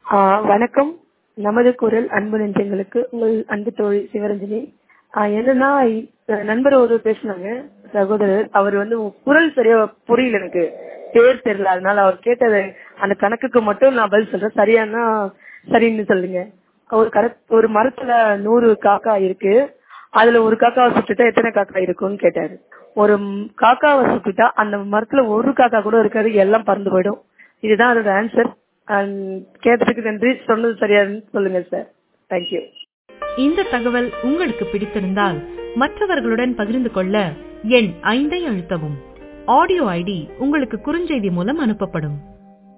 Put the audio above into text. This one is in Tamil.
ஆ, வணக்கம் நமது குரல் அன்பு நெஞ்சங்களுக்கு உங்கள் அன்பு தோழி சிவரஞ்சனி ஆ, என்னன்னா இ- நண்பர் ஒரு பேசினாங்க சகோதரர் அவர் வந்து உங்க குரல் சரியா புரியல எனக்கு பேர் தெரியல அதனால அவர் கேட்டது அந்த கணக்குக்கு மட்டும் நான் பதில் சொல்றேன் சரியானா சரின்னு சொல்லுங்க ஒரு கரெக்ட் ஒரு மரத்துல நூறு காக்கா இருக்கு அதுல ஒரு காக்காவை சுட்டுட்டா எத்தனை காக்கா இருக்கும்னு கேட்டாரு ஒரு ம், காக்காவை சுட்டுட்டா அந்த மரத்துல ஒரு காக்கா கூட இருக்காது எல்லாம் பறந்து போயிடும் இதுதான் அதோட ஆன்சர் கேட்டதுக்கு நன்றி சொன்னது சரியான்னு சொல்லுங்க சார் தேங்க்யூ இந்த தகவல் உங்களுக்கு பிடித்திருந்தால் மற்றவர்களுடன் பகிர்ந்து கொள்ள எண் ஐந்தை அழுத்தவும் ஆடியோ ஐடி உங்களுக்கு குறுஞ்செய்தி மூலம் அனுப்பப்படும்